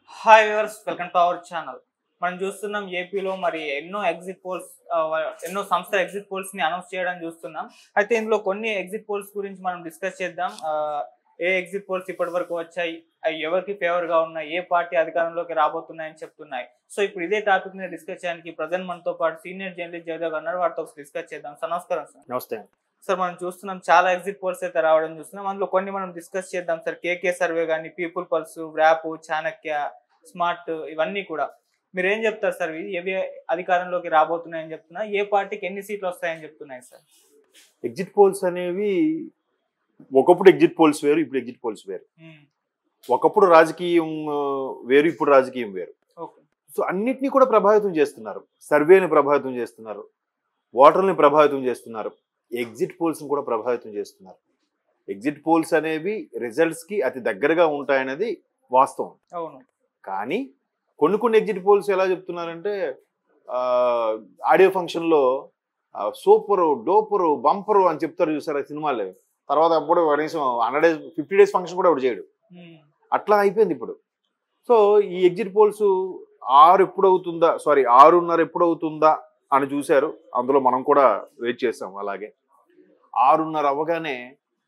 Hi viewers welcome to our channel మనం చూస్తున్నాం ఏపీలో మరి ఎన్నో ఎగ్జిట్ పోల్స్ ఎన్నో సంస్థల ఎగ్జిట్ పోల్స్ ని అనౌన్స్ చేయడం చూస్తున్నాం అయితే ఇందులో కొన్ని ఎగ్జిట్ పోల్స్ గురించి మనం డిస్కస్ చేద్దాం ఆ, ఏ ఎగ్జిట్ పోల్స్ ఇప్పటి వరకు వచ్చాయి అవి ఎవరికి ఫేవర్ గా ఉన్నాయి ఏ పార్టీ అధికారంలోకి రాబోతున్నాయని చెప్తున్నాయి సో ఇప్పుడు ఇదే టాపిక్ మీద డిస్కస్ చేయడానికి ప్రజెంట్ మనతో పాటు సీనియర్ జర్నలిస్ట్ జయదేవ్ గారు ఉన్నారు వారితో డిస్కస్ చేద్దాం సార్ నమస్కారం సార్ నమస్తే సార్ మనం చూస్తున్నాం చాలా ఎగ్జిట్ పోల్స్ అయితే రావడం చూస్తున్నాం అందులో కొన్ని మనం డిస్కస్ చేద్దాం సార్ కేకే సర్వే కానీ పీపుల్ పల్స్ ర్యాప్ చాణక్య స్మార్ట్ ఇవన్నీ కూడా మీరు ఏం చెప్తారు సార్ ఇవి ఏవి అధికారంలోకి రాబోతున్నాయని చెప్తున్నా ఏ పార్టీకి ఎన్ని సీట్లు వస్తాయని చెప్తున్నాయి సార్ ఎగ్జిట్ పోల్స్ అనేవి ఒకప్పుడు ఎగ్జిట్ పోల్స్ వేరు ఇప్పుడు ఎగ్జిట్ పోల్స్ వేరు ఒకప్పుడు రాజకీయం ఆ, వేరు ఇప్పుడు రాజకీయం వేరు ఓకే సో అన్నిటినీ కూడా ప్రభావితం చేస్తున్నారు సర్వేని ప్రభావితం చేస్తున్నారు ఓటర్ని ప్రభావితం చేస్తున్నారు ఎగ్జిట్ పోల్స్ని కూడా ప్రభావితం చేస్తున్నారు ఎగ్జిట్ పోల్స్ అనేవి రిజల్ట్స్కి అతి దగ్గరగా ఉంటాయనేది వాస్తవం అవును కానీ కొన్ని కొన్ని ఎగ్జిట్ పోల్స్ ఎలా చెప్తున్నారంటే ఆ, ఆడియో ఫంక్షన్లో ఆ, సూపరు డోపరు బంపరు అని చెప్తారు చూసారు ఆ సినిమాలో తర్వాత అప్పుడు కనీసం hundred days fifty days function కూడా ఒకటి చేయడు ఉమ్, అట్లా అయిపోయింది ఇప్పుడు సో ఈ ఎగ్జిట్ పోల్స్ ఆరు ఎప్పుడు అవుతుందా సారీ ఆరున్నర ఎప్పుడు అవుతుందా అని చూశారు అందులో మనం కూడా వెయిట్ చేసాం అలాగే ఆరున్నర అవ్వగానే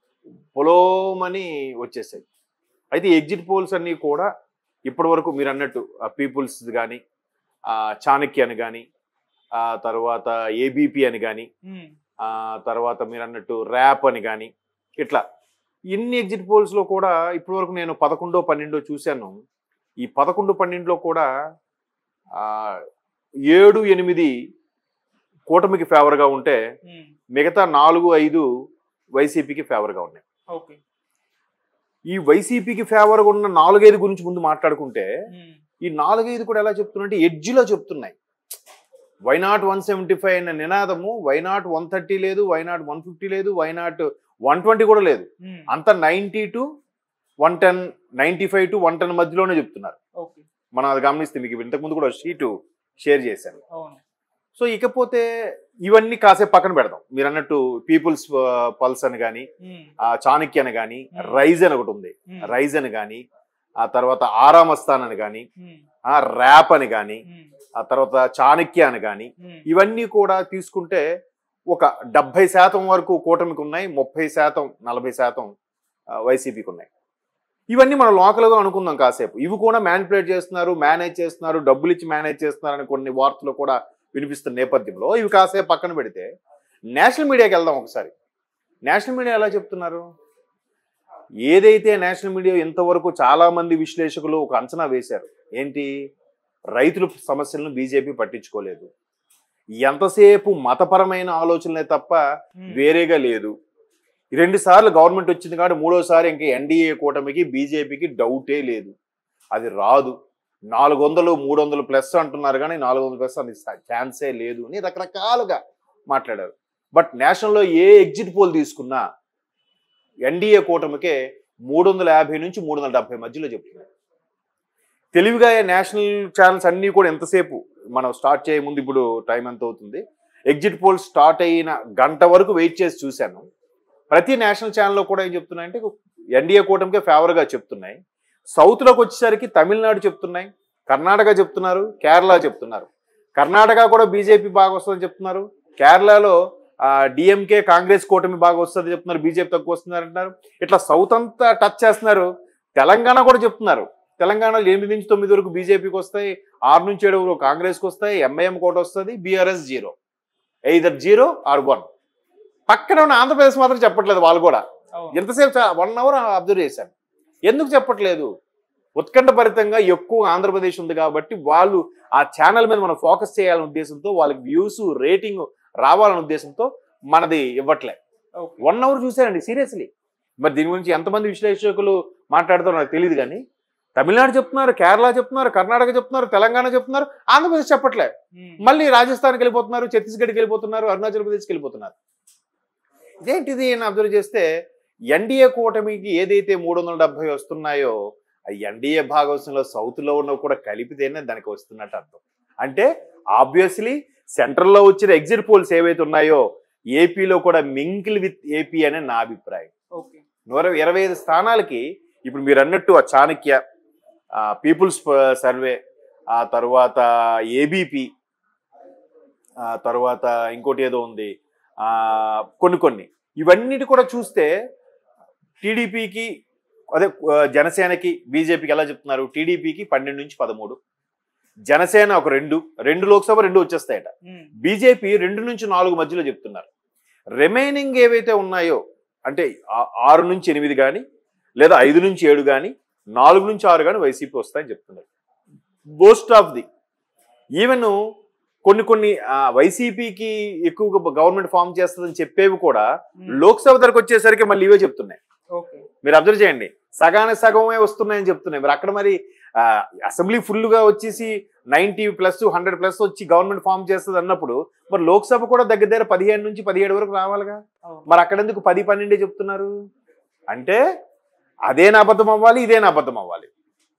పొలోమని వచ్చేసాయి అయితే ఈ ఎగ్జిట్ పోల్స్ అన్నీ కూడా ఇప్పటి వరకు మీరు అన్నట్టు పీపుల్స్ కానీ చాణక్య అని కానీ తర్వాత ఏబీపీ అని కానీ ఉమ్, ఆ తర్వాత మీరు అన్నట్టు ర్యాప్ అని కానీ ఇట్లా ఇన్ని ఎగ్జిట్ పోల్స్లో కూడా ఇప్పటివరకు నేను పదకొండో పన్నెండో చూశాను ఈ పదకొండు పన్నెండులో కూడా ఆ, ఏడు ఎనిమిది కూటమికి ఫేవర్గా ఉంటే ఉమ్, మిగతా నాలుగు ఐదు వైసీపీకి ఫేవర్గా ఉన్నాయి ఓకే ఈ వైసీపీకి ఫేవర్గా ఉన్న నాలుగైదు గురించి ముందు మాట్లాడుకుంటే ఉమ్, ఈ నాలుగైదు కూడా ఎలా చెప్తున్నాయంటే ఎడ్జ్లో చెప్తున్నాయి వైనాట్ వన్ సెవెంటీ ఫైవ్ అనే నినాదము వైనాట్ వన్ థర్టీ లేదు వైనాట్ వన్ ఫిఫ్టీ లేదు వైనాట్ వన్ ట్వంటీ కూడా లేదు ఉమ్, అంత ninety to one ten ninety five to one ten మధ్యలోనే చెప్తున్నారు ఓకే మనం అది గమనిస్తే మీకు ఇంతకుముందు కూడా షీటు షేర్ చేశాను అవును సో ఇకపోతే ఇవన్నీ కాసేపు పక్కన పెడదాం మీరు అన్నట్టు పీపుల్స్ పల్స్ అని కానీ ఉమ్, చాణక్య అని కానీ Hmm. రైజ్ అని ఒకటి ఉంది ఉమ్, రైజ్ అని కానీ ఆ తర్వాత ఆరామస్థాన్ అని కానీ ఉమ్, ఆ ర్యాప్ అని కానీ ఉమ్, ఆ తర్వాత చాణక్య అని కానీ ఉమ్, ఇవన్నీ కూడా తీసుకుంటే ఒక డెబ్బై శాతం వరకు కూటమికి ఉన్నాయి ముప్పై శాతం నలభై శాతం ఆ, వైసీపీకి ఉన్నాయి ఇవన్నీ మనం లోకల్గా అనుకుందాం కాసేపు ఇవి కూడా మ్యానిపులేట్ చేస్తున్నారు మేనేజ్ చేస్తున్నారు డబ్బులు ఇచ్చి మేనేజ్ చేస్తున్నారని కొన్ని వార్తలు కూడా వినిపిస్తున్న నేపథ్యంలో ఇవి కాసేపు పక్కన పెడితే నేషనల్ మీడియాకి వెళ్దాం ఒకసారి నేషనల్ మీడియా ఎలా చెప్తున్నారు ఏదైతే నేషనల్ మీడియా ఇంతవరకు చాలా మంది విశ్లేషకులు ఒక అంచనా వేశారు ఏంటి రైతుల సమస్యలను బీజేపీ పట్టించుకోలేదు ఎంతసేపు మతపరమైన ఆలోచనలే తప్ప ఉమ్, వేరేగా లేదు రెండు సార్లు గవర్నమెంట్ వచ్చింది కాబట్టి మూడోసారి ఇంకా ఎన్డీఏ కూటమికి బీజేపీకి డౌటే లేదు అది రాదు నాలుగు వందలు మూడు వందలు ప్లస్ అంటున్నారు కానీ నాలుగు వందలు ప్లస్ అది ఛాన్సే లేదు అని రకరకాలుగా మాట్లాడారు బట్ నేషనల్లో ఏ ఎగ్జిట్ పోల్ తీసుకున్నా ఎన్డీఏ కూటమికే మూడు వందల యాభై నుంచి మూడు వందల డెబ్బై మధ్యలో చెప్తున్నారు తెలివిగా నేషనల్ ఛానల్స్ అన్నీ కూడా ఎంతసేపు మనం స్టార్ట్ చేయ ముందు ఇప్పుడు టైం ఎంత అవుతుంది ఎగ్జిట్ పోల్ స్టార్ట్ అయిన గంట వరకు వెయిట్ చేసి చూశాను ప్రతి నేషనల్ ఛానల్లో కూడా ఏం చెప్తున్నాయంటే ఎన్డీఏ కూటమికే ఫేవర్గా చెప్తున్నాయి సౌత్లోకి వచ్చేసరికి తమిళనాడు చెప్తున్నాయి కర్ణాటక చెప్తున్నారు కేరళ చెప్తున్నారు కర్ణాటక కూడా బీజేపీ బాగా వస్తుందని చెప్తున్నారు కేరళలో డిఎంకే కాంగ్రెస్ కూటమి బాగా వస్తుంది చెప్తున్నారు బీజేపీ తక్కువ వస్తున్నారు అంటున్నారు ఇట్లా సౌత్ అంతా టచ్ చేస్తున్నారు తెలంగాణ కూడా చెప్తున్నారు తెలంగాణలో ఎనిమిది నుంచి తొమ్మిది వరకు బీజేపీకి వస్తాయి ఆరు నుంచి ఏడు వరకు కాంగ్రెస్కి వస్తాయి ఎంఐఎం కూడా వస్తుంది BRS zero either zero or one పక్కన ఉన్న ఆంధ్రప్రదేశ్ మాత్రం చెప్పట్లేదు వాళ్ళు కూడా అవును ఎంతసేపు వన్ అవర్ అబ్జర్వ్ చేశాను ఎందుకు చెప్పట్లేదు ఉత్కంఠభరితంగా ఎక్కువ ఆంధ్రప్రదేశ్ ఉంది కాబట్టి వాళ్ళు ఆ ఛానల్ మీద మనం ఫోకస్ చేయాలనే ఉద్దేశంతో వాళ్ళకి వ్యూస్ రేటింగ్ రావాలనే ఉద్దేశంతో మనది ఇవ్వట్లే ఓకే వన్ అవర్ చూశానండి సీరియస్లీ మరి దీని గురించి ఎంతమంది విశ్లేషకులు మాట్లాడతారో నాకు తెలియదు కానీ తమిళనాడు చెప్తున్నారు కేరళ చెప్తున్నారు కర్ణాటక చెప్తున్నారు తెలంగాణ చెప్తున్నారు ఆంధ్రప్రదేశ్ చెప్పట్లే ఉమ్, మళ్ళీ రాజస్థాన్కి వెళ్ళిపోతున్నారు ఛత్తీస్గఢ్కి వెళ్ళిపోతున్నారు అరుణాచల్ ప్రదేశ్కి వెళ్ళిపోతున్నారు ఇదేంటిది అని అబ్జర్వ్ చేస్తే ఎన్డీఏ కూటమికి ఏదైతే మూడు వందల డెబ్బై వస్తున్నాయో ఆ ఎన్డీఏ భాగస్వామ్యంలో సౌత్లో ఉన్నవి కూడా కలిపితేనే దానికి వస్తున్నట్టు అర్థం అంటే ఆబ్వియస్లీ సెంట్రల్లో వచ్చిన ఎగ్జిట్ పోల్స్ ఏవైతే ఉన్నాయో ఏపీలో కూడా మింకిల్ విత్ ఏపీ అనే నా అభిప్రాయం ఓకే నూర ఇరవై ఐదు స్థానాలకి ఇప్పుడు మీరు అన్నట్టు ఆ చాణక్య పీపుల్స్ సర్వే ఆ తర్వాత ఏబిపి ఆ తర్వాత ఇంకోటి ఏదో ఉంది ఆ కొన్ని కొన్ని ఇవన్నిటి కూడా చూస్తే టీడీపీకి అదే ఆ, జనసేనకి బీజేపీకి ఎలా చెప్తున్నారు టీడీపీకి పన్నెండు నుంచి పదమూడు జనసేన ఒక రెండు రెండు లోక్సభ రెండు వచ్చేస్తాయట ఉమ్, బీజేపీ రెండు నుంచి నాలుగు మధ్యలో చెప్తున్నారు రిమైనింగ్ ఏవైతే ఉన్నాయో అంటే ఆ- ఆరు నుంచి ఎనిమిది కానీ లేదా ఐదు నుంచి ఏడు కానీ నాలుగు నుంచి ఆరు కానీ వైసీపీ వస్తాయని చెప్తున్నారు మోస్ట్ ఆఫ్ ది ఈవెన్ కొన్ని కొన్ని ఆ, వైసీపీకి ఎక్కువగా గవర్నమెంట్ ఫామ్ చేస్తుందని చెప్పేవి కూడా ఉమ్, లోక్సభ ధరకు వచ్చేసరికి మళ్ళీ ఇవే చెప్తున్నాయి ఓకే మీరు అబ్జర్వ్ చేయండి సగానికి సగమే వస్తున్నాయని చెప్తున్నాయి మరి అక్కడ మరి ఆ, అసెంబ్లీ ఫుల్గా వచ్చేసి నైన్టీ ప్లస్ హండ్రెడ్ ప్లస్ వచ్చి గవర్నమెంట్ ఫామ్ చేస్తుంది అన్నప్పుడు మరి లోక్సభ కూడా దగ్గర దగ్గర పదిహేను నుంచి పదిహేడు వరకు రావాలిగా అవును. మరి అక్కడ ఎందుకు పది పన్నెండే చెప్తున్నారు అంటే అదే అబద్ధం అవ్వాలి ఇదే అబద్ధం అవ్వాలి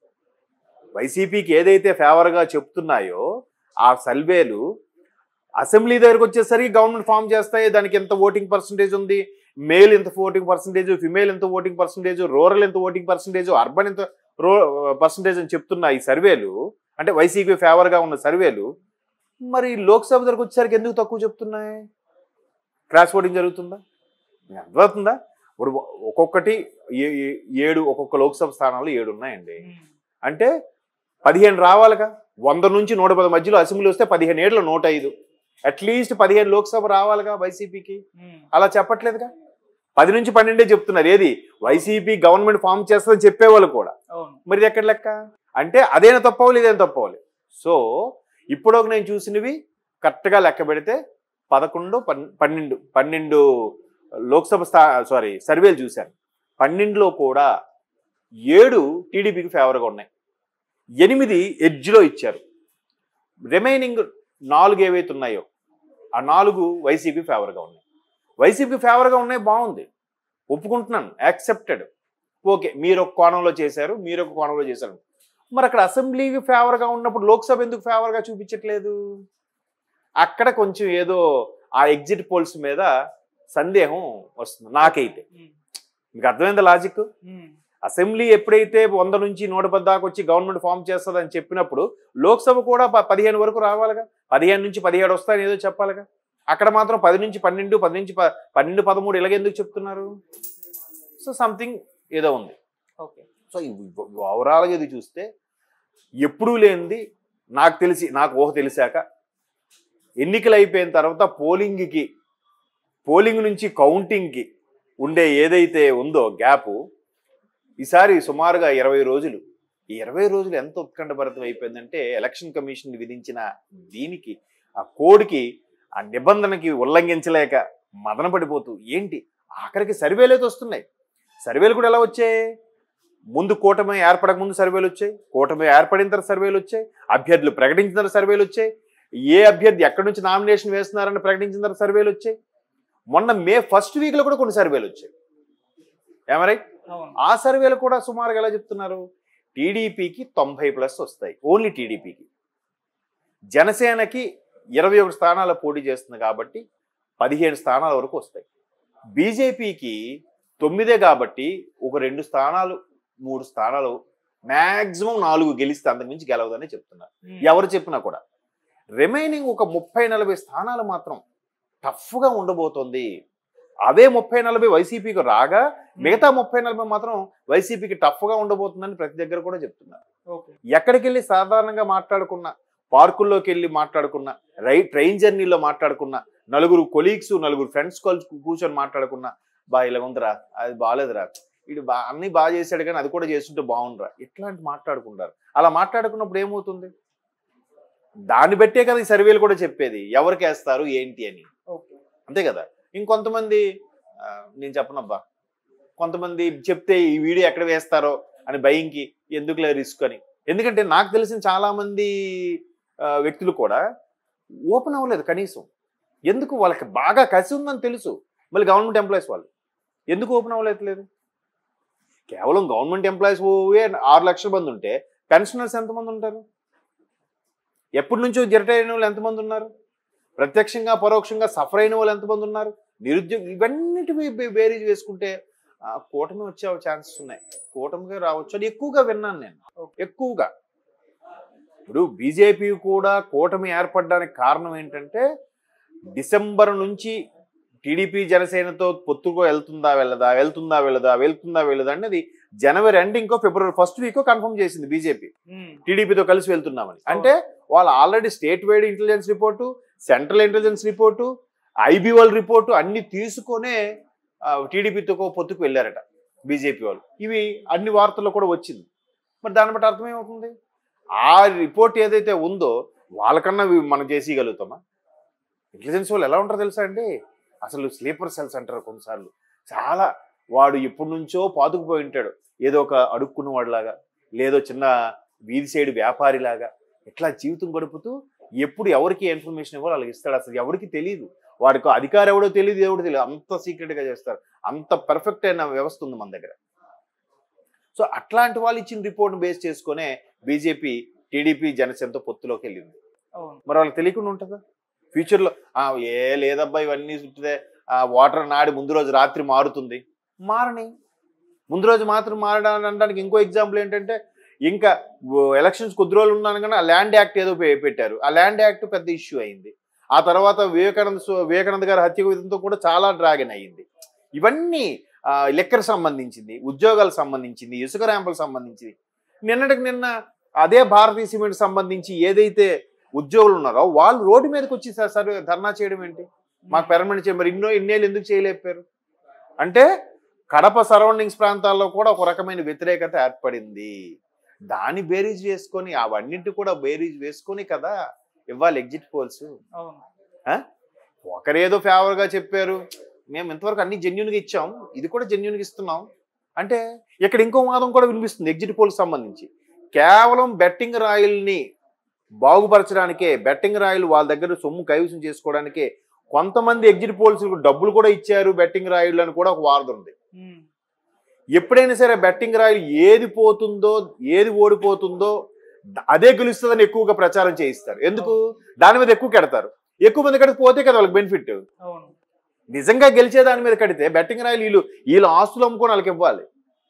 వైసీపీకి ఏదైతే ఫేవర్గా చెప్తున్నాయో ఆ సర్వేలు అసెంబ్లీ దగ్గరకు వచ్చేసరికి గవర్నమెంట్ ఫామ్ చేస్తాయి దానికి ఎంత ఓటింగ్ పర్సంటేజ్ ఉంది మేల్ ఎంత ఓటింగ్ పర్సంటేజ్ ఫిమేల్ ఎంత ఓటింగ్ పర్సంటేజ్ రూరల్ ఎంత ఓటింగ్ పర్సంటేజ్ అర్బన్ ఎంత రో పర్సంటేజ్ అని చెప్తున్న ఈ సర్వేలు అంటే వైసీపీ ఫేవర్గా ఉన్న సర్వేలు మరి లోక్సభ దగ్గరకు వచ్చేసరికి ఎందుకు తక్కువ చెప్తున్నాయి క్రాస్ ఓటింగ్ జరుగుతుందా మీకు అర్థమవుతుందా ఇప్పుడు ఒక్కొక్కటి ఏ- ఏ- ఏడు ఒక్కొక్క లోక్సభ స్థానాలు ఏడు ఉన్నాయండి ఉమ్, అంటే పదిహేను రావాలిగా వంద నుంచి నూట పది మధ్యలో అసెంబ్లీ వస్తే పదిహేను ఏళ్ళు నూట ఐదు అట్లీస్ట్ పదిహేను లోక్సభ రావాలిగా వైసీపీకి ఉమ్, అలా చెప్పట్లేదుగా పది నుంచి పన్నెండే చెప్తున్నారు ఏది వైసీపీ గవర్నమెంట్ ఫామ్ చేస్తుందని చెప్పేవాళ్ళు కూడా అవును మరి ఇది ఎక్కడ లెక్క అంటే అదేనా తప్పవాలి ఇదేనా తప్పవాలి సో ఇప్పుడు నేను చూసినవి కరెక్ట్గా లెక్క పెడితే పదకొండు పన్- పన్నెండు పన్నెండు లోక్సభ స్థా సారీ సర్వేలు చూశాను పన్నెండులో కూడా ఏడు టీడీపీకి ఫేవర్గా ఉన్నాయి ఎనిమిది ఎడ్జ్లో ఇచ్చారు రిమైనింగ్ నాలుగు ఏవైతే ఉన్నాయో ఆ నాలుగు వైసీపీ ఫేవర్గా ఉన్నాయి వైసీపీ ఫేవర్గా ఉన్నాయి బాగుంది ఒప్పుకుంటున్నాను యాక్సెప్టెడ్ ఓకే మీరు ఒక కోణంలో చేశారు మీరు ఒక కోణంలో చేశారు మరి అక్కడ అసెంబ్లీకి ఫేవర్గా ఉన్నప్పుడు లోక్సభ ఎందుకు ఫేవర్గా చూపించట్లేదు అక్కడ కొంచెం ఏదో ఆ ఎగ్జిట్ పోల్స్ మీద సందేహం వస్తుంది నాకైతే ఉమ్, మీకు అర్థమైందా లాజిక్ ఉమ్, అసెంబ్లీ ఎప్పుడైతే వంద నుంచి నూట పది దాకా వచ్చి గవర్నమెంట్ ఫామ్ చేస్తుందని చెప్పినప్పుడు లోక్సభ కూడా ప- పదిహేను వరకు రావాలిగా పదిహేను నుంచి పదిహేడు వస్తాయని ఏదో చెప్పాలిగా అక్కడ మాత్రం పది నుంచి పన్నెండు పది నుంచి ప- పన్నెండు పదమూడు ఇలాగెందుకు చెప్తున్నారు సో సంథింగ్ ఏదో ఉంది ఓకే సో ఓవరాల్గా ఇది చూస్తే ఎప్పుడూ లేనిది నాకు తెలిసి నాకు ఊహ తెలిసాక ఎన్నికలు అయిపోయిన తర్వాత పోలింగ్కి పోలింగ్ నుంచి కౌంటింగ్కి ఉండే ఏదైతే ఉందో గ్యాపు ఈసారి సుమారుగా ఇరవై రోజులు ఈ ఇరవై రోజులు ఎంత ఉత్కంఠభరితం అయిపోయిందంటే ఎలక్షన్ కమిషన్ విధించిన దీనికి ఆ కోడ్కి ఆ నిబంధనకి ఉల్లంఘించలేక మదన పడిపోతూ ఏంటి ఆఖరికి సర్వేలు అయితే వస్తున్నాయి సర్వేలు కూడా ఎలా వచ్చాయి ముందు కూటమి ఏర్పడక ముందు సర్వేలు వచ్చాయి కూటమి ఏర్పడిన తర్వాత సర్వేలు వచ్చాయి అభ్యర్థులు ప్రకటించిన తర్వాత సర్వేలు వచ్చాయి ఏ అభ్యర్థి ఎక్కడి నుంచి నామినేషన్ వేస్తున్నారని ప్రకటించిన తర్వాత సర్వేలు వచ్చాయి మొన్న మే ఫస్ట్ వీక్లో కూడా కొన్ని సర్వేలు వచ్చాయి ఏమరై అవును ఆ సర్వేలు కూడా సుమారుగా ఎలా చెప్తున్నారు టీడీపీకి తొంభై ప్లస్ వస్తాయి ఓన్లీ టీడీపీకి జనసేనకి ఇరవై ఒకటి స్థానాలు పోటీ చేస్తుంది కాబట్టి పదిహేను స్థానాల వరకు వస్తాయి బీజేపీకి తొమ్మిదే కాబట్టి ఒక రెండు స్థానాలు మూడు స్థానాలు మ్యాక్సిమం నాలుగు గెలిస్తే అంతకుమించి గెలవదని చెప్తున్నారు ఉమ్, ఎవరు చెప్పినా కూడా రిమైనింగ్ ఒక ముప్పై నలభై స్థానాలు మాత్రం టఫ్గా ఉండబోతోంది అవే ముప్పై నలభై వైసీపీకి రాగా మిగతా ముప్పై నలభై మాత్రం వైసీపీకి టఫ్గా ఉండబోతుందని ప్రతి దగ్గర కూడా చెప్తున్నారు ఓకే ఎక్కడికి వెళ్ళి సాధారణంగా మాట్లాడుకున్న పార్కుల్లోకి వెళ్ళి మాట్లాడుకున్న రై ట్రైన్ జర్నీలో మాట్లాడుకున్న నలుగురు కొలీగ్స్ నలుగురు ఫ్రెండ్స్ కలిసి కూర్చొని మాట్లాడుకున్న బా ఇలా ఉందిరా అది బాగాలేదురా ఇటు బా అన్ని బాగా చేశాడు కానీ అది కూడా చేస్తుంటే బాగుండరా ఇట్లాంటి మాట్లాడుకుంటారు అలా మాట్లాడుకున్నప్పుడు ఏమవుతుంది దాన్ని బట్టే కదా ఈ సర్వేలు కూడా చెప్పేది ఎవరికి వేస్తారు ఏంటి అని ఓకే అంతే కదా ఇంకొంతమంది ఆ, నేను చెప్పనబ్బా కొంతమంది చెప్తే ఈ వీడియో ఎక్కడ వేస్తారో అని భయంకి ఎందుకులే రిస్క్ అని ఎందుకంటే నాకు తెలిసిన చాలా మంది ఆ, వ్యక్తులు కూడా ఓపెన్ అవ్వలేదు కనీసం ఎందుకు వాళ్ళకి బాగా కసి ఉందని తెలుసు మళ్ళీ గవర్నమెంట్ ఎంప్లాయీస్ వాళ్ళు ఎందుకు ఓపెన్ అవ్వలేదు కేవలం గవర్నమెంట్ ఎంప్లాయీస్ ఆరు లక్షల మంది ఉంటే పెన్షనర్స్ ఎంతమంది ఉంటారు ఎప్పటి నుంచో రిటైర్ అయిన వాళ్ళు ఎంతమంది ఉన్నారు ప్రత్యక్షంగా పరోక్షంగా సఫర్ అయిన వాళ్ళు ఎంతమంది ఉన్నారు నిరుద్యోగ ఇవన్నిటి బేరీజ్ వేసుకుంటే ఆ, కూటమి వచ్చే ఛాన్సెస్ ఉన్నాయి కూటమిగా రావచ్చు అని ఎక్కువగా విన్నాను నేను ఎక్కువగా ఇప్పుడు బీజేపీ కూడా కూటమి ఏర్పడడానికి కారణం ఏంటంటే డిసెంబర్ నుంచి టీడీపీ జనసేనతో పొత్తుగా వెళ్తుందా వెళ్ళదా వెళ్తుందా వెళ్ళదా వెళ్తుందా వెళ్ళదా అనేది జనవరి ఎండింగ్ ఫిబ్రవరి ఫస్ట్ వీక్ కన్ఫర్మ్ చేసింది బీజేపీ ఉమ్, టీడీపీతో కలిసి వెళ్తున్నామని అంటే వాళ్ళు already state wide intelligence report central intelligence report IB వాళ్ళ రిపోర్టు అన్ని తీసుకొనే ఆ, టీడీపీతో పొత్తుకు వెళ్ళారట బీజేపీ వాళ్ళు ఇవి అన్ని వార్తల్లో కూడా వచ్చింది మరి దాన్ని బట్టి అర్థం ఏమవుతుంది ఆ రిపోర్ట్ ఏదైతే ఉందో వాళ్ళకన్నా ఇవి మనం చేసేయగలుగుతామా ఇంటెలిజెన్స్ వాళ్ళు ఎలా ఉంటారో తెలుసా అండి అసలు స్లీపర్ సెల్స్ అంటారు కొన్నిసార్లు చాలా వాడు ఎప్పటి నుంచో పాతుకుపోయి ఉంటాడు ఏదో ఒక అడుక్కున్నవాడిలాగా లేదో చిన్న వీధి సైడ్ వ్యాపారిలాగా ఇట్లా జీవితం గడుపుతూ ఎప్పుడు ఎవరికి ఇన్ఫర్మేషన్ ఇవ్వాలో వాళ్ళకి ఇస్తాడు అసలు ఎవరికి తెలియదు వాడికి అధికారం ఎవడో తెలియదు ఎవడో తెలియదు అంత సీక్రెట్ గా చేస్తారు అంత పర్ఫెక్ట్ అయిన వ్యవస్థ ఉంది మన దగ్గర సో అట్లాంటి వాళ్ళు ఇచ్చిన రిపోర్ట్ బేస్ చేసుకునే బీజేపీ టీడీపీ జనసేనతో పొత్తులోకి వెళ్ళింది అవును మరి వాళ్ళకి తెలియకుండా ఉంటుందా ఫ్యూచర్లో ఆ, ఏ లేదబ్బా ఇవన్నీ చుట్టితే ఆ వాటర్ నాడి ముందు రోజు రాత్రి మారుతుంది మారని ముందు రోజు మాత్రం మారడానికి అనడానికి ఇంకో ఎగ్జాంపుల్ ఏంటంటే ఇంకా ఎలక్షన్స్ కొద్ది రోజులు ఉన్నాను కానీ ఆ ల్యాండ్ యాక్ట్ ఏదో పె- పెట్టారు ఆ ల్యాండ్ యాక్ట్ పెద్ద ఇష్యూ అయింది ఆ తర్వాత వివేకానంద స్వ- వివేకానంద గారి హత్య విధంతో కూడా చాలా డ్రాగన్ అయ్యింది ఇవన్నీ లెక్కర్ సంబంధించింది ఉద్యోగాలకు సంబంధించింది ఇసుక ర్యాంపులకు సంబంధించింది నిన్నటికి నిన్న అదే భారతీయ సిమెంట్ సంబంధించి ఏదైతే ఉద్యోగులు ఉన్నారో వాళ్ళు రోడ్డు మీదకి వచ్చి సార్ సార్ ధర్నా చేయడం ఏంటి మాకు పెర్మనెంట్ చేయ మరి ఇన్నో ఇన్నేళ్ళు ఎందుకు చేయలేపారు అంటే కడప సరౌండింగ్స్ ప్రాంతాల్లో కూడా ఒక రకమైన వ్యతిరేకత ఏర్పడింది దాన్ని బేరీజ్ వేసుకొని అవన్నింటి కూడా బేరీజ్ వేసుకొని కదా ఇవ్వాలి ఎగ్జిట్ పోల్స్ అవును ఒకరేదో ఫేవర్ గా చెప్పారు మేము ఇంతవరకు అన్ని జెన్యున్ గా ఇచ్చాం ఇది కూడా జెన్యున్ గా ఇస్తున్నాం అంటే ఇక్కడ ఇంకో వాదం కూడా వినిపిస్తుంది ఎగ్జిట్ పోల్ సంబంధించి కేవలం బెట్టింగ్ రాయిల్ని బాగుపరచడానికే బెట్టింగ్ రాయిలు వాళ్ళ దగ్గర సొమ్ము కైవసం చేసుకోవడానికే కొంతమంది ఎగ్జిట్ పోల్స్ డబ్బులు కూడా ఇచ్చారు బెట్టింగ్ రాయిలు అని కూడా ఒక వాదం ఉంది ఉమ్, ఎప్పుడైనా సరే బెట్టింగ్ రాయిలు ఏది పోతుందో ఏది ఓడిపోతుందో ద- అదే గెలుస్తుందని ఎక్కువగా ప్రచారం చేయిస్తారు ఎందుకు దాని మీద ఎక్కువ కడతారు ఎక్కువ మంది కడితే పోతే కదా వాళ్ళకి బెనిఫిట్ అవును నిజంగా గెలిచే దాని మీద కడితే బెట్టింగ్ రాయలు వీళ్ళు వీళ్ళు ఆస్తులు అమ్ముకొని వాళ్ళకి ఇవ్వాలి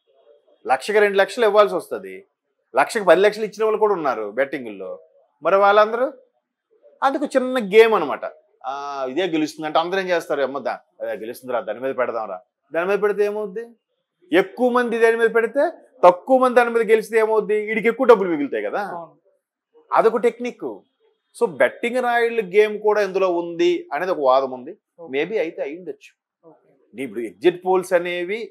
లక్షకి రెండు లక్షలు ఇవ్వాల్సి వస్తుంది లక్షకి పది లక్షలు ఇచ్చిన వాళ్ళు కూడా ఉన్నారు బెట్టింగుల్లో మరి వాళ్ళందరూ అందుకు చిన్న గేమ్ అనమాట ఇదే గెలుస్తుంది అంటే అందరూ ఏం చేస్తారు అమ్మ దా అదే గెలుస్తుందిరా దాని మీద పెడదాంరా దాని మీద పెడితే ఏమవుద్ది ఎక్కువ మంది దాని మీద పెడితే తక్కువ మంది దాని మీద గెలిస్తే ఏమవుద్ది వీడికి ఎక్కువ డబ్బులు మిగులుతాయి కదా అవును అదొక technique so betting royal game కూడా ఇందులో ఉంది అనేది ఒక వాదం ఉంది మేబీ అయితే అయి ఉండొచ్చు ఓకే ఇప్పుడు ఎగ్జిట్ పోల్స్ అనేవి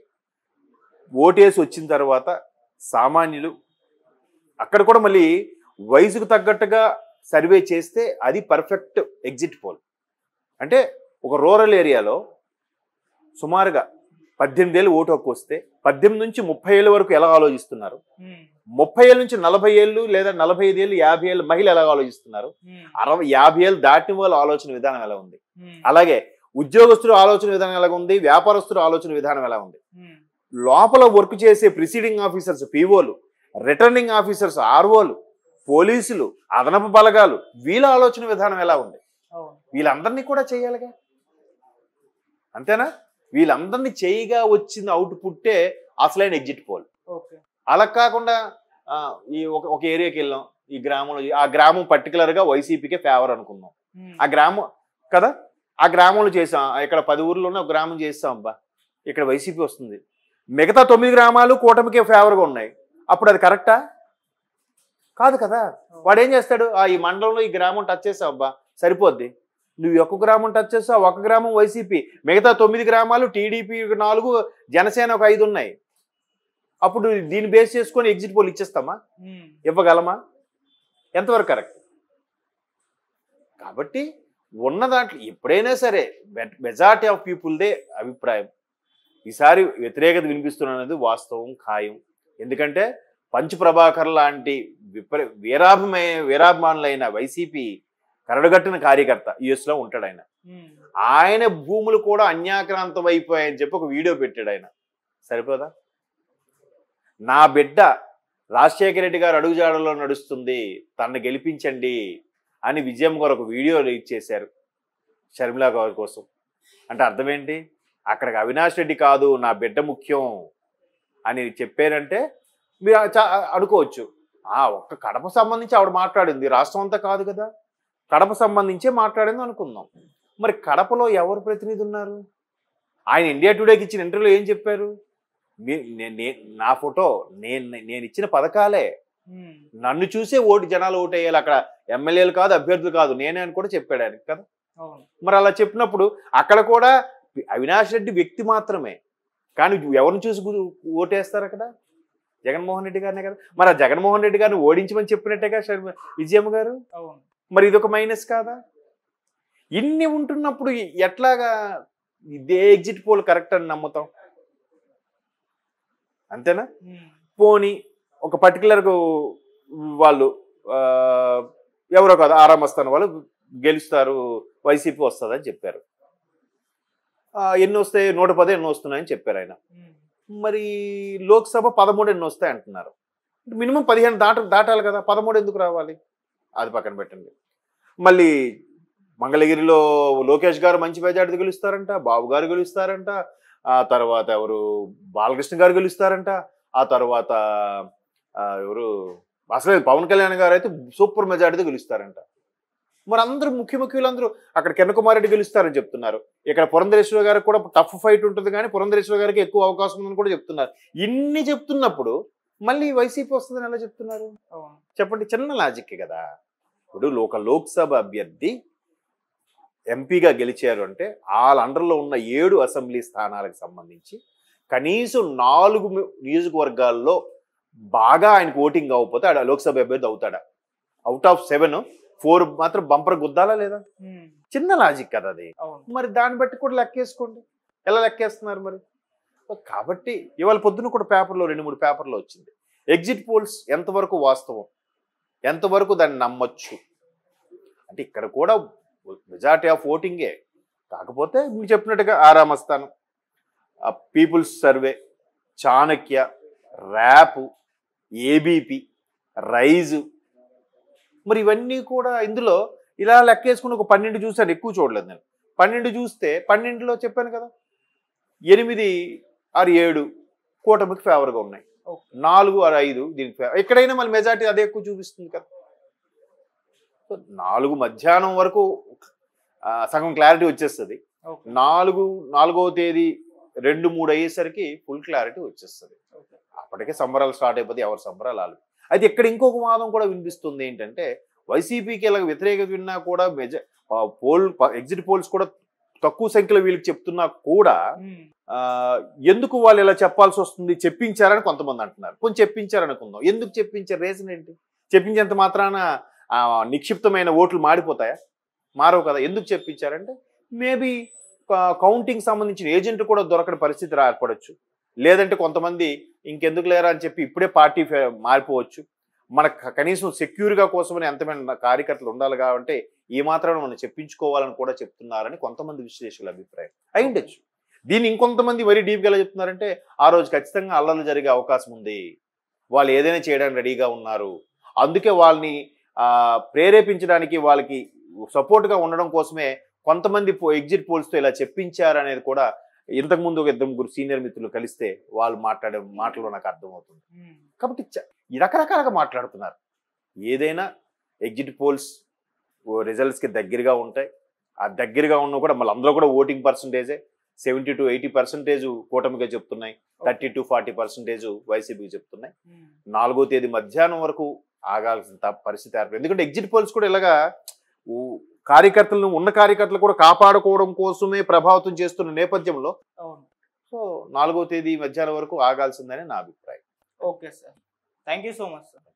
ఓటేసి వచ్చిన తర్వాత సామాన్యులు అక్కడ కూడా మళ్ళీ వయసుకు తగ్గట్టుగా సర్వే చేస్తే అది పర్ఫెక్ట్ ఎగ్జిట్ పోల్ అంటే ఒక రూరల్ ఏరియాలో సుమారుగా పద్దెనిమిది ఏళ్ళు ఓటు హక్కు వస్తే పద్దెనిమిది నుంచి ముప్పై ఏళ్ళ వరకు ఎలా ఆలోచిస్తున్నారు ఉమ్, ముప్పై ఏళ్ళ నుంచి నలభై ఏళ్ళు లేదా నలభై ఐదు ఏళ్ళు యాభై ఏళ్ళు మహిళలు ఎలా ఆలోచిస్తున్నారు ఉమ్, అరవై యాభై ఏళ్ళు దాటిన వాళ్ళ ఆలోచన విధానం ఎలా ఉంది ఉమ్, అలాగే ఉద్యోగస్తుల ఆలోచన విధానం ఎలా ఉంది వ్యాపారస్తుల ఆలోచన విధానం ఎలా ఉంది ఉమ్, లోపల వర్క్ చేసే ప్రిసీడింగ్ ఆఫీసర్స్ పీఓలు రిటర్నింగ్ ఆఫీసర్స్ ఆర్ఓలు పోలీసులు అదనపు బలగాలు వీళ్ళ ఆలోచన విధానం ఎలా ఉంది అవును వీళ్ళందరినీ కూడా చేయాలిగా అంతేనా వీళ్ళందరినీ చేయగా వచ్చిన అవుట్పుట్టే అసలైన ఎగ్జిట్ పోల్ ఓకే అలా కాకుండా ఆ, ఈ ఒక ఒక ఏరియాకి వెళ్ళాం ఈ గ్రామంలో ఆ గ్రామం particular గా వైసీపీకే ఫేవర్ అనుకున్నాం ఉమ్, ఆ గ్రామం కదా ఆ గ్రామంలో చేసాం ఇక్కడ పది ఊర్లోనే ఒక గ్రామం చేస్తాం అబ్బా ఇక్కడ వైసీపీ వస్తుంది మిగతా తొమ్మిది గ్రామాలు కూటమికే ఫేవర్గా ఉన్నాయి అప్పుడు అది కరెక్టా కాదు కదా వాడు ఏం చేస్తాడు ఆ ఈ మండలంలో ఈ గ్రామం టచ్ చేసావు అబ్బా సరిపోద్ది నువ్వు ఈ ఒక్క గ్రామం టచ్ చేస్తావు ఒక గ్రామం వైసీపీ మిగతా తొమ్మిది గ్రామాలు టీడీపీ నాలుగు జనసేన ఒక ఐదు ఉన్నాయి అప్పుడు దీన్ని బేస్ చేసుకొని ఎగ్జిట్ పోల్ ఇచ్చేస్తామా ఉమ్, ఇవ్వగలమా ఎంతవరకు కరెక్ట్ కాబట్టి ఉన్న దాంట్లో ఎప్పుడైనా సరే మెజారిటీ ఆఫ్ పీపుల్దే అభిప్రాయం ఈసారి వ్యతిరేకత వినిపిస్తున్నది వాస్తవం ఖాయం ఎందుకంటే పంచ్ ప్రభాకర్ లాంటి విపరీ వీరాభిమయ వీరాభిమానులైన వైసీపీ కరడుగట్టిన కార్యకర్త US లో ఉంటాడు ఆయన ఉమ్, ఆయన భూములు కూడా అన్యాక్రాంతం అయిపోయాయని చెప్పి ఒక వీడియో పెట్టాడు ఆయన సరిపోదా నా బిడ్డ రాజశేఖర రెడ్డి గారు అడుగుజాడలో నడుస్తుంది తనను గెలిపించండి అని విజయం గారు ఒక వీడియో రిలీజ్ చేశారు షర్మిలా గారి కోసం అంటే అర్థం ఏంటి అక్కడికి అవినాష్ రెడ్డి కాదు నా బిడ్డ ముఖ్యం అని చెప్పారంటే మీరు ఆ చా- అనుకోవచ్చు ఆ ఒక్క కడప సంబంధించి ఆవిడ మాట్లాడింది రాష్ట్రం అంతా కాదు కదా కడప సంబంధించే మాట్లాడింది అనుకుందాం మరి కడపలో ఎవరు ప్రతినిధి ఉన్నారు ఆయన ఇండియా టుడేకి ఇచ్చిన ఇంటర్వ్యూలో ఏం చెప్పారు మీ- నే- నే- నా ఫోటో నేను నేను ఇచ్చిన పథకాలే ఉమ్, నన్ను చూసే ఓటు జనాలు ఓటు వేయాలి అక్కడ ఎమ్మెల్యేలు కాదు అభ్యర్థులు కాదు నేనే అని కూడా చెప్పాడు ఆయన కదా అవును మరి అలా చెప్పినప్పుడు అక్కడ కూడా అవినాష్ రెడ్డి వ్యక్తి మాత్రమే కానీ ఎవరిని చూసి గు- ఓటేస్తారు అక్కడ జగన్మోహన్ రెడ్డి గారినే కదా మరి ఆ జగన్మోహన్ రెడ్డి గారిని ఓడించమని చెప్పినట్టేగా శర్మ విజయమ్మ గారు అవును మరి ఇది ఒక మైనస్ కాదా ఇన్ని ఉంటున్నప్పుడు ఎట్లాగా ఇదే ఎగ్జిట్ పోల్ కరెక్ట్ అని నమ్ముతాం అంతేనా ఉమ్, పోని ఒక పర్టికులర్ వాళ్ళు ఆ, ఎవరో కాదు ఆరామస్థానం వాళ్ళు గెలుస్తారు వైసీపీ వస్తుందని చెప్పారు ఆ, ఎన్ని వస్తాయి నూట పది ఎన్ని వస్తున్నాయని చెప్పారు ఆయన ఉమ్, మరి లోక్సభ పదమూడు ఎన్ని వస్తాయి అంటున్నారు మినిమం పదిహేను దాట దాటాలి కదా పదమూడు ఎందుకు రావాలి అది పక్కన పెట్టండి మళ్ళీ మంగళగిరిలో లోకేష్ గారు మంచి మెజార్టీ గెలుస్తారంట బాబు గారు గెలుస్తారంట ఆ తర్వాత ఎవరు బాలకృష్ణ గారు గెలుస్తారంట ఆ తర్వాత ఆ, ఎవరు అసలు పవన్ కళ్యాణ్ గారు అయితే సూపర్ మెజార్టీతో గెలుస్తారంట మరి అందరూ ముఖ్య ముఖ్యులందరూ అక్కడ కిరణ్ కుమార్ రెడ్డి గెలుస్తారని చెప్తున్నారు ఇక్కడ పురంధరేశ్వర గారికి కూడా టఫ్ ఫైట్ ఉంటుంది కానీ పురంధరేశ్వర గారికి ఎక్కువ అవకాశం ఉందని కూడా చెప్తున్నారు ఇన్ని చెప్తున్నప్పుడు మళ్ళీ వైసీపీ వస్తుందని ఎలా చెప్తున్నారు అవును చెప్పండి చిన్న లాజిక్ కదా ఇప్పుడు ఒక లోక్సభ అభ్యర్థి ఎంపీగా గెలిచారు అంటే వాళ్ళ అండర్లో ఉన్న ఏడు అసెంబ్లీ స్థానాలకు సంబంధించి కనీసం నాలుగు మి- నియోజకవర్గాల్లో బాగా ఆయనకు ఓటింగ్ అవ్వకపోతే ఆడ లోక్సభ అభ్యర్థి అవుతాడా అవుట్ ఆఫ్ సెవెన్ ఫోర్ మాత్రం బంపర్ గుద్దాలా లేదా ఉమ్, చిన్న లాజిక్ కదా అది అవును మరి దాన్ని బట్టి కూడా లెక్కేసుకోండి ఎలా లెక్కేస్తున్నారు మరి కాబట్టి ఇవాళ పొద్దున కూడా పేపర్లో రెండు మూడు పేపర్లో వచ్చింది ఎగ్జిట్ పోల్స్ ఎంతవరకు వాస్తవం ఎంతవరకు దాన్ని నమ్మొచ్చు అంటే ఇక్కడ కూడా మెజారిటీ ఆఫ్ ఓటింగే కాకపోతే మీరు చెప్పినట్టుగా ఆరామస్థానం పీపుల్స్ సర్వే చాణక్య ర్యాప్ ఏబీపీ రైజు మరి ఇవన్నీ కూడా ఇందులో ఇలా లెక్కేసుకుని ఒక పన్నెండు చూసాను ఎక్కువ చూడలేదు నేను పన్నెండు చూస్తే పన్నెండులో చెప్పాను కదా ఎనిమిది ఆరు ఏడు కూటమికి ఫేవర్గా ఉన్నాయి ఓకే. నాలుగు ఆరు ఐదు దీనికి ఫేవర్ ఎక్కడైనా మళ్ళీ మెజార్టీ అదే ఎక్కువ చూపిస్తుంది కదా సో నాలుగు మధ్యాహ్నం వరకు ఆ, సగం క్లారిటీ వచ్చేస్తుంది ఓకే నాలుగు నాలుగవ తేదీ రెండు మూడు అయ్యేసరికి ఫుల్ క్లారిటీ వచ్చేస్తుంది ఓకే అప్పటికే సంబరాలు స్టార్ట్ అయిపోతే ఎవరి సంబరాలు వాళ్ళు అయితే ఇక్కడ ఇంకొక వాదం కూడా వినిపిస్తుంది ఏంటంటే వైసీపీకి ఇలా వ్యతిరేకత విన్నా కూడా మెజ ఆ, పోల్ ఎగ్జిట్ పోల్స్ కూడా తక్కువ సంఖ్యలో వీళ్ళకి చెప్తున్నా కూడా ఉమ్, ఆ, ఎందుకు వాళ్ళు ఇలా చెప్పాల్సి వస్తుంది చెప్పించారని కొంతమంది అంటున్నారు కొంచెం చెప్పించారనుకుందాం ఎందుకు చెప్పించారు రీజన్ ఏంటి చెప్పించేంత మాత్రాన ఆ, నిక్షిప్తమైన ఓట్లు మాడిపోతాయా మారవు కదా ఎందుకు చెప్పించారంటే మేబీ కౌంటింగ్ సంబంధించిన ఏజెంట్ కూడా దొరకని పరిస్థితి రా- ఏర్పడొచ్చు లేదంటే కొంతమంది ఇంకెందుకు లేరా అని చెప్పి ఇప్పుడే పార్టీ ఫే- మారిపోవచ్చు మనకు క- కనీసం సెక్యూర్గా కోసమని ఎంతమంది కార్యకర్తలు ఉండాలి కాబట్టి ఈ మాత్రం మనం చెప్పించుకోవాలని కూడా చెప్తున్నారని కొంతమంది విశ్లేషకుల అభిప్రాయం అయిండొచ్చు దీన్ని ఇంకొంతమంది మరీ డీప్గా ఎలా చెప్తున్నారంటే ఆ రోజు ఖచ్చితంగా అల్లర్లు జరిగే అవకాశం ఉంది వాళ్ళు ఏదైనా చేయడానికి రెడీగా ఉన్నారు అందుకే వాళ్ళని ఆ, ప్రేరేపించడానికి వాళ్ళకి సపోర్ట్గా ఉండడం కోసమే కొంతమంది ఎగ్జిట్ పోల్స్తో ఇలా చెప్పించారు అనేది కూడా ఇంతకుముందు ఒక ఇద్దరు ముగ్గురు సీనియర్ మిత్రులు కలిస్తే వాళ్ళు మాట్లాడే మాటలు నాకు అర్థమవుతుంది ఉమ్, కాబట్టి చ- ఈ రకరకాలుగా మాట్లాడుతున్నారు ఏదైనా ఎగ్జిట్ పోల్స్ రిజల్ట్స్కి దగ్గరగా ఉంటాయి ఆ దగ్గరగా ఉన్న కూడా మళ్ళీ అందులో కూడా ఓటింగ్ పర్సంటేజే సెవెంటీ టు ఎయిటీ పర్సెంటేజ్ కూటమిగా చెప్తున్నాయి థర్టీ టు ఫార్టీ పర్సెంటేజ్ వైసీపీకి చెప్తున్నాయి ఉమ్, నాలుగో తేదీ మధ్యాహ్నం వరకు ఆగాల్సిన త- పరిస్థితి ఏర్పడింది ఎందుకంటే ఎగ్జిట్ పోల్స్ కూడా ఇలాగా ఊ- కార్యకర్తలను ఉన్న కార్యకర్తలు కూడా కాపాడుకోవడం కోసమే ప్రభావితం చేస్తున్న నేపథ్యంలో అవును సో నాలుగో తేదీ మధ్యాహ్నం వరకు ఆగాల్సిందని నా అభిప్రాయం okay sir thank you so much sir